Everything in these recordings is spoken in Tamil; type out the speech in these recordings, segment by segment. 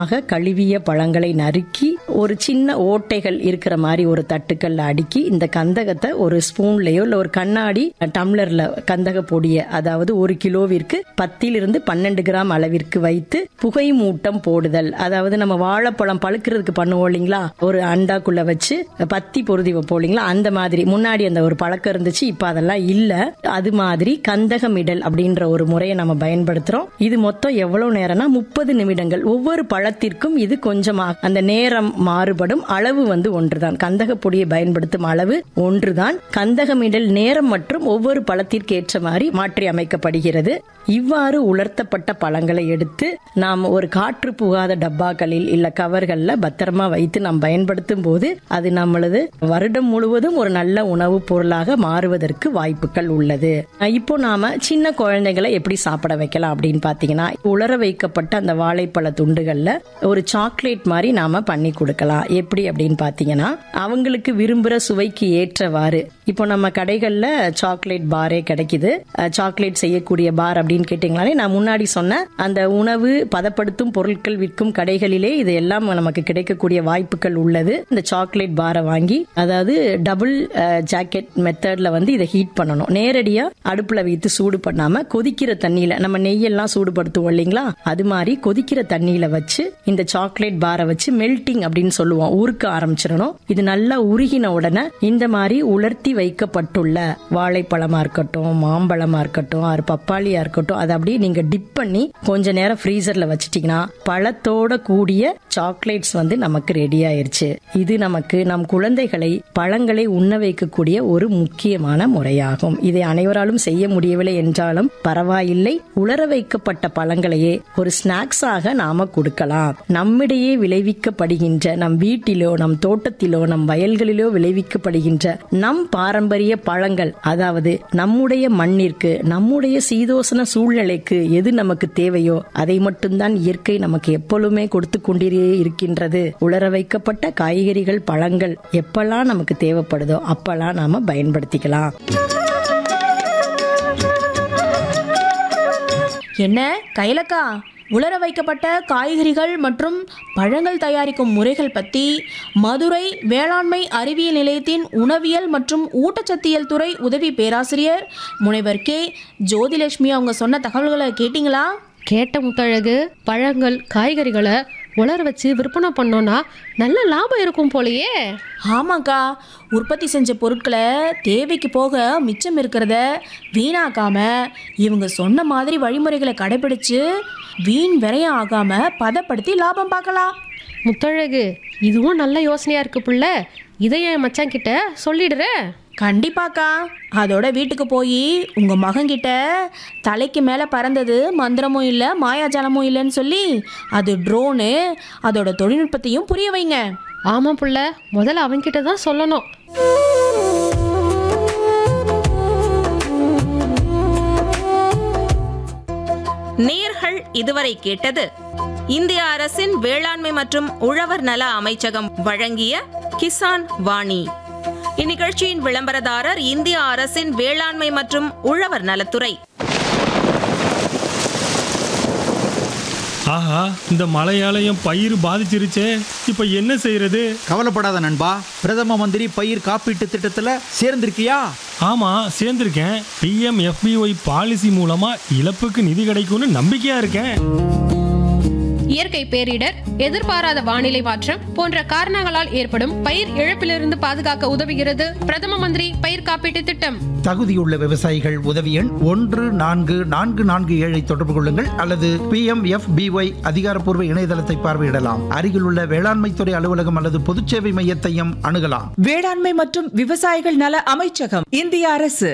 ஆக கழுவிய பழங்களை நறுக்கி ஒரு சின்ன ஓட்டைகள் இருக்கிற மாதிரி ஒரு தட்டுக்கல்ல அடுக்கி இந்த கந்தகத்தை ஒரு ஸ்பூன்லயோ இல்ல ஒரு கண்ணாடி டம்ளர்ல கந்தக பொடிய அதாவது ஒரு கிலோவிற்கு பத்திலிருந்து பன்னெண்டு கிராம் அளவிற்கு வைத்து புகை மூட்டம் போடுதல் அதாவது நம்ம வாழைப்பழம் பழுக்கிறதுக்கு பண்ணுவோம் இல்லைங்களா ஒரு அண்டாக்குள்ள வச்சு பத்தி பொருதி வைப்போம் இல்லைங்களா அந்த மாதிரி முன்னாடி அந்த ஒரு பழக்கம் இருந்துச்சு இப்ப அதெல்லாம் இல்ல அது மாதிரி கந்தகமிடல் அப்படின்ற ஒரு முறையை நம்ம பயன்படுத்துறோம் இது மொத்தம் எவ்வளவு நேரம்னா முப்பது நிமிடங்கள் ஒவ்வொரு பழத்திற்கும் இது கொஞ்சமாக அந்த நேரம் மாறுபடும் அளவு வந்து ஒன்றுதான் கந்தக பொடியை பயன்படுத்தும் அளவு ஒன்றுதான் கந்தகமிடல் நேரம் மற்றும் ஒவ்வொரு பழத்திற்கு ஏற்ற மாதிரி மாற்றி அமைக்கப்படுகிறது இவ்வாறு உலர்த்தப்பட்ட பழங்களை எடுத்து நாம் ஒரு காற்று புகாத டப்பாக்களில் இல்ல கவர்கள்ல பத்திரமா வைத்து நாம் பயன்படுத்தும் போது அது நம்மளது வருடம் முழுவதும் ஒரு நல்ல உணவுப் பொருளாக மாறுவதற்கு வாய்ப்புகள் உள்ளது அஹ் இப்போ நாம சின்ன குழந்தைகளை எப்படி சாப்பிட வைக்கலாம் அப்படின்னு பாத்தீங்கன்னா உலர வைக்கப்பட்ட அந்த வாழைப்பழ துண்டுகள்ல ஒரு சாக்லேட் மாதிரி நாம பண்ணி கொடுக்கலாம் எப்படி அப்படின்னு பாத்தீங்கன்னா அவங்களுக்கு விரும்புற சுவைக்கு ஏற்றவாறு இப்போ நம்ம கடைகள்ல சாக்லேட் பாரே கிடைக்குது அஹ் சாக்லேட் செய்யக்கூடிய பார் அப்படின்னு கேட்டீங்களாலே நான் முன்னாடி சொன்ன அந்த உணவு பதப்படுத்தும் பொருட்கள் விற்கும் கடைகளிலே இது எல்லாம் நமக்கு கிடைக்கக்கூடிய வாய்ப்புகள் உள்ளது இந்த சாக்லேட் பாரை வாங்கி அதாவது டபுள் ஜாக்கெட் மெத்தட்ல வந்து இதை ஹீட் பண்ணணும் நேரடியா அடுப்புல வைத்து சூடு பண்ணாம கொதிக்கிற தண்ணியில நம்ம நெய்யெல்லாம் சூடுபடுத்துவோம் இல்லைங்களா அது மாதிரி கொதிக்கிற தண்ணியில வச்சு இந்த சாக்லேட் பாரை வச்சு மெல்டிங் அப்படின்னு சொல்லுவோம் உருக்க ஆரம்பிச்சிடணும் இது நல்லா உருகின உடனே இந்த மாதிரி உலர்த்தி வைக்கப்பட்டுள்ள வாழைப்பழமா இருக்கட்டும் மாம்பழமா இருக்கட்டும் அது பப்பாளியா இருக்கட்டும் அதை அப்படியே நீங்க டிப் பண்ணி கொஞ்ச நேரம் ஃப்ரீசர்ல வச்சிட்டீங்கன்னா பழத்தோட கூடிய சாக்லேட்ஸ் வந்து நமக்கு ரெடி ஆயிருச்சு இது நமக்கு நம் குழந்தைகளை பழங்களை உண்ண வைக்கக்கூடிய ஒரு முக்கியமான முறையாகும் இதை அனைவராலும் செய்ய முடியவில்லை என்றாலும் பரவாயில்லை உலர வைக்கப்பட்ட பழங்களையே ஒரு ஸ்நாக்ஸாக நாம கொடுக்கலாம் நம்மிடையே விளைவிக்கப்படுகின்ற நம் வீட்டிலோ நம் தோட்டத்திலோ நம் வயல்களிலோ விளைவிக்கப்படுகின்ற நம் பாரம்பரிய பழங்கள் அதாவது நம்முடைய மண்ணிற்கு நம்முடைய சீதோசன சூழ்நிலைக்கு எது நமக்கு தேவையோ அதை மட்டும்தான் இயற்கை நமக்கு எப்பொழுதுமே கொடுத்து கொண்டே இருக்கின்றது உலர வைக்கப்பட்ட காய்கறிகள் பழங்கள் எப்பெல்லாம் நமக்கு தேவைப்படுதோ அப்பெல்லாம் நாம பயன்படுத்திக்கலாம் என்ன கைலக்கா உலர வைக்கப்பட்ட காய்கறிகள் மற்றும் பழங்கள் தயாரிக்கும் முறைகள் பற்றி மதுரை வேளாண்மை அறிவியல் நிலையத்தின் உணவியல் மற்றும் ஊட்டச்சத்தியல் துறை உதவி பேராசிரியர் முனைவர் கே ஜோதிலட்சுமி அவங்க சொன்ன தகவல்களை கேட்டிங்களா கேட்ட முத்தழகு பழங்கள் காய்கறிகளை உலர வச்சு விற்பனை பண்ணோன்னா நல்ல லாபம் இருக்கும் போலயே ஆமாக்கா உற்பத்தி செஞ்ச பொருட்களை தேவைக்கு போக மிச்சம் இருக்கிறத வீணாக்காம இவங்க சொன்ன மாதிரி வழிமுறைகளை கடைபிடிச்சு வீண் விரயம் ஆகாம பதப்படுத்தி லாபம் பார்க்கலாம் முத்தழகு இதுவும் நல்ல யோசனையா இருக்கு புள்ள இதை என் மச்சான் கிட்ட சொல்லிடுற கண்டிப்பாக்கா அதோட வீட்டுக்கு போய் உங்க மகன்கிட்ட தலைக்கு மேலே பறந்தது மந்திரமும் இல்லை மாயாஜாலமும் இல்லைன்னு சொல்லி அது ட்ரோனு அதோட தொழில்நுட்பத்தையும் புரிய வைங்க ஆமா புள்ள முதல்ல அவன்கிட்ட தான் சொல்லணும் நேர்கள் இதுவரை கேட்டது இந்திய அரசின் வேளாண்மை மற்றும் உழவர் நல அமைச்சகம் வழங்கிய கிசான் வாணி இந்நிகழ்ச்சியின் விளம்பரதாரர் இந்திய அரசின் வேளாண்மை மற்றும் உழவர் நலத்துறை ஆஹா இந்த மழையாலயம் பயிர் பாதிச்சிருச்சே இப்போ என்ன செய்யறது கவலைப்படாத நண்பா பிரதம மந்திரி பயிர் காப்பீட்டு திட்டத்துல சேர்ந்திருக்கியா ஆமா சேர்ந்திருக்கேன் பிஎம் எஃபிஒய் பாலிசி மூலமா இழப்புக்கு நிதி கிடைக்கும்னு நம்பிக்கையா இருக்கேன் இயற்கை பேரிடர் எதிர்பாராத வானிலை மாற்றம் போன்ற காரணங்களால் ஏற்படும் பயிர் இழப்பிலிருந்து பாதுகாக்க உதவுகிறது பிரதம மந்திரி பயிர் காப்பீட்டு திட்டம் தகுதியுள்ள விவசாயிகள் உதவி எண் ஒன்று நான்கு நான்கு நான்கு ஏழை தொடர்பு கொள்ளுங்கள் அல்லது பி எம் எஃப் பிஒய் அதிகாரப்பூர்வ இணையதளத்தை பார்வையிடலாம் அருகிலுள்ள வேளாண்மைத்துறை அலுவலகம் அல்லது பொதுச்சேவை மையத்தையும் அணுகலாம் வேளாண்மை மற்றும் விவசாயிகள் நல அமைச்சகம் இந்திய அரசு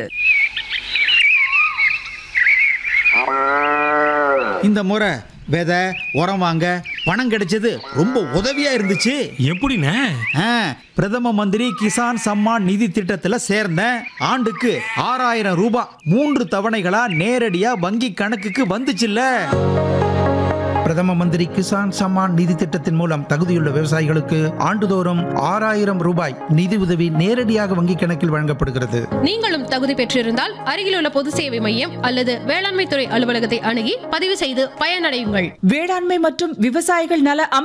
இந்த முறை விதை உரம் வாங்க பணம் கிடைச்சது ரொம்ப உதவியா இருந்துச்சு எப்படிண்ணே ஆ, பிரதம மந்திரி கிசான் சம்மான் நிதி திட்டத்துல சேர்ந்தேன் ஆண்டுக்கு ஆறாயிரம் ரூபாய் மூன்று தவணைகளா நேரடியா வங்கி கணக்குக்கு வந்துச்சுல்ல பிரதம மந்திரி கிசான் சம்மான் நிதி திட்டத்தின் மூலம் தகுதியுள்ள விவசாயிகளுக்கு ஆண்டுதோறும் ஆறாயிரம் ரூபாய் நிதி உதவி நேரடியாக வங்கிக் கணக்கில் வழங்கப்படுகிறது நீங்களும் தகுதி பெற்றிருந்தால் அருகிலுள்ள பொது சேவை மையம் அல்லது வேளாண்மை துறை அலுவலகத்தை அணுகி பதிவு செய்து பயனடையுங்கள் வேளாண்மை மற்றும் விவசாயிகள் நல